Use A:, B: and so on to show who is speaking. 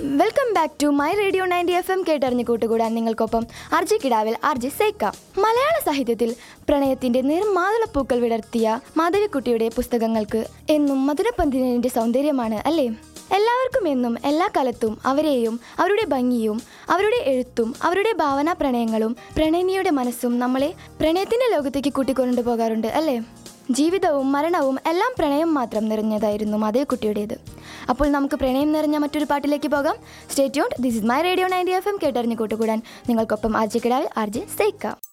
A: welcome back to my radio ninety F M കേട്ടറിഞ്ഞ് കൂട്ടുകൂടാൻ നിങ്ങൾക്കൊപ്പം അർജി കിടാവിൽ അർജി സൈക്ക മലയാള സാഹിത്യത്തിൽ പ്രണയത്തിന്റെ നിർമാതളപ്പൂക്കൾ വിടർത്തിയ മാധവിക്കുട്ടിയുടെ പുസ്തകങ്ങൾക്ക് എന്നും മധുരപന്തിനിന്റെ സൗന്ദര്യമാണ് അല്ലേ എല്ലാവർക്കും എന്നും എല്ലാ കാലത്തും അവരെയും അവരുടെ ഭംഗിയും അവരുടെ എഴുത്തും അവരുടെ ഭാവനാ പ്രണയങ്ങളും പ്രണയിനിയുടെ മനസ്സും നമ്മളെ പ്രണയത്തിന്റെ ലോകത്തേക്ക് കൂട്ടിക്കൊണ്ടു പോകാറുണ്ട് അല്ലേ ജീവിതവും മരണവും എല്ലാം പ്രണയം മാത്രം നിറഞ്ഞതായിരുന്നു മാധവിക്കുട്ടിയുടേത് അപ്പോൾ നമുക്ക് പ്രണയം നിറഞ്ഞ മറ്റൊരു പാട്ടിലേക്ക് പോകാം stay tuned this is my radio ninety F M കേട്ടറിഞ്ഞ് കൂട്ടുകൂടാൻ നിങ്ങൾക്കൊപ്പം ആർജി കിടാവിൽ ആർജി സൈക്ക